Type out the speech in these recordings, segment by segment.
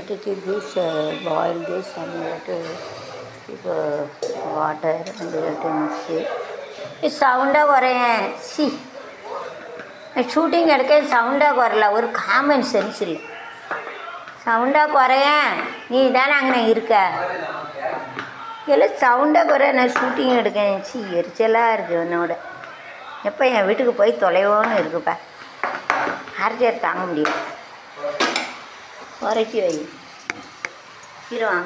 have to keep this, uh, boil this and you have to keep uh, water and you have to mix it. சவுண்டாக குறையேன் C shooting எடுக்க சவுண்டாக குறையல ஒரு common sense இல்லை சவுண்டாக குறையேன் நீ தானே அங்கே இருக்க எல்லாம் சவுண்டாக குறைய நான் ஷூட்டிங் எடுக்கேன் சி எரிச்சலாக இருக்குது உன்னோட எப்போ என் வீட்டுக்கு போய் தொலைவோன்னு இருக்குப்பா ஆர்ஜிஆர் தாங்க முடியும் குறைச்சி வை கீரை வாங்க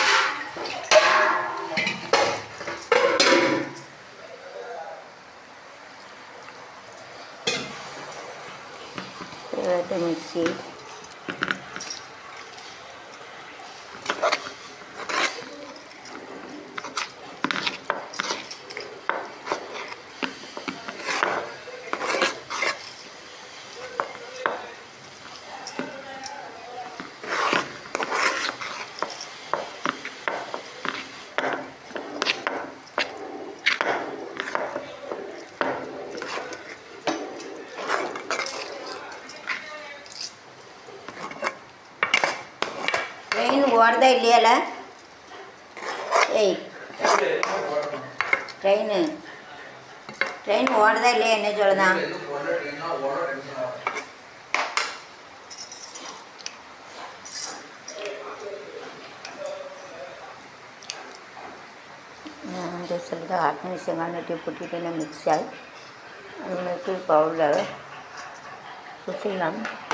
எடுத்து மிக்சி ட்ரெயின் ஓடுதா இல்லையால ஏய் ட்ரெயின் ட்ரெயின் ஓடுதா இல்லையா என்ன சொல்லுதான் ಅಂತ ಸ್ವಲ್ಪ ಹಾಕಿ ಶೇಂಗಾನಟ್ಟಿ ಪುಟ್ಟಿಟ್ಟಿನ ಮಿಕ್ಸ್ ಆಗಿ ಅದಕ್ಕೆ ಪೌಡರ್ ಸುಸಿಲ್ಲ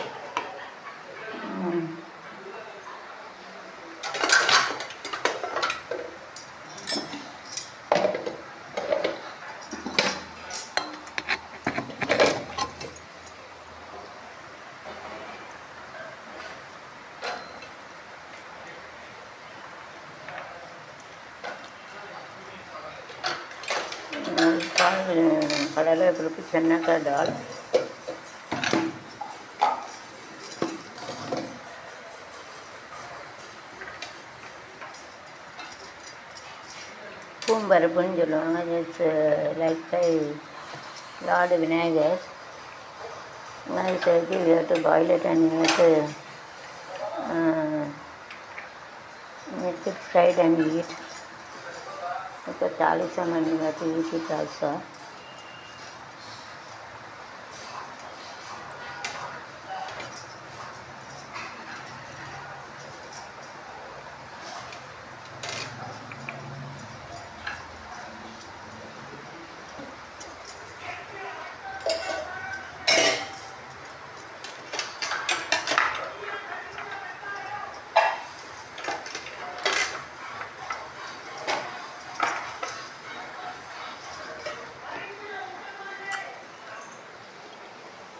கடலை பருப்பு சென்னக்காய் தால் பூம்பருப்புன்னு சொல்லுவாங்க it's like by lord Vinayagar Vinayagar Chaturthi we have to boil it and we have to make it fried and eat. Because Charlie Saman, you have to eat it also.